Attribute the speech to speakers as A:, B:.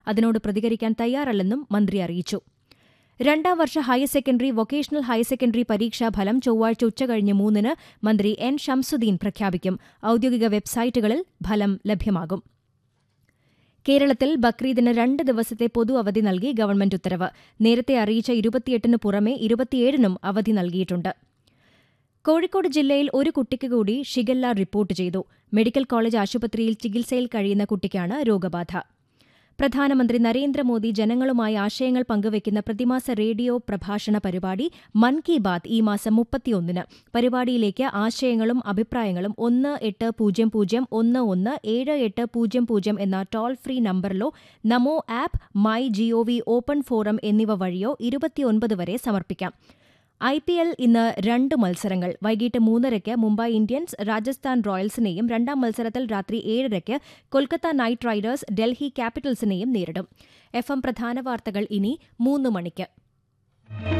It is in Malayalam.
A: അതിനോട് പ്രതികരിക്കാൻ തയ്യാറല്ലെന്നും മന്ത്രി അറിയിച്ചു രണ്ടാം വർഷ higher secondary vocational higher secondary പരീക്ഷാ ഫലം ചൊവ്വാഴ്ച ഉച്ചകഴിഞ്ഞ് മൂന്നിന് മന്ത്രി എൻ ഷംസുദ്ദീൻ പ്രഖ്യാപിക്കും ഔദ്യോഗിക വെബ്സൈറ്റുകളിൽ ഫലം ലഭ്യമാകും കേരളത്തിൽ ബക്രീദിന് രണ്ട് ദിവസത്തെ പൊതു അവധി നൽകി ഗവൺമെന്റ് ഉത്തരവ് നേരത്തെ അറിയിച്ച ഇരുപത്തിയെട്ടിന് പുറമെ ഇരുപത്തിയേഴിനും അവധി നൽകിയിട്ടുണ്ട് കോഴിക്കോട് ജില്ലയിൽ ഒരു കുട്ടിക്ക് കൂടി ഷിഗല്ല റിപ്പോർട്ട് ചെയ്തു മെഡിക്കൽ കോളേജ് ആശുപത്രിയിൽ ചികിത്സയിൽ കഴിയുന്ന കുട്ടിക്കാണ് രോഗബാധ പ്രധാനമന്ത്രി നരേന്ദ്രമോദി ജനങ്ങളുമായി ആശയങ്ങൾ പങ്കുവയ്ക്കുന്ന പ്രതിമാസ റേഡിയോ പ്രഭാഷണ പരിപാടി മൻ കി ബാത് ഈ മാസം മുപ്പത്തിയൊന്നിന് പരിപാടിയിലേക്ക് ആശയങ്ങളും അഭിപ്രായങ്ങളും ഒന്ന് എട്ട് പൂജ്യം പൂജ്യം ഒന്ന് ഒന്ന് ഏഴ് എട്ട് പൂജ്യം പൂജ്യം എന്ന ടോൾ ഫ്രീ നമ്പറിലോ Namo app my GOV open forum എന്നിവ വഴിയോ ഇരുപത്തിയൊൻപത് വരെ സമർപ്പിക്കാം ഐ പി എൽ ഇന്ന് രണ്ട് മത്സരങ്ങൾ വൈകിട്ട് മൂന്നരയ്ക്ക് മുംബൈ ഇന്ത്യൻസ് രാജസ്ഥാൻ റോയൽസിനെയും രണ്ടാം മത്സരത്തിൽ രാത്രി ഏഴരയ്ക്ക് കൊൽക്കത്ത നൈറ്റ് റൈഡേഴ്സ് ഡൽഹി ക്യാപിറ്റൽസിനെയും നേരിടും എഫ് എം പ്രധാന വാർത്തകൾ ഇനി മൂന്ന് മണിക്ക്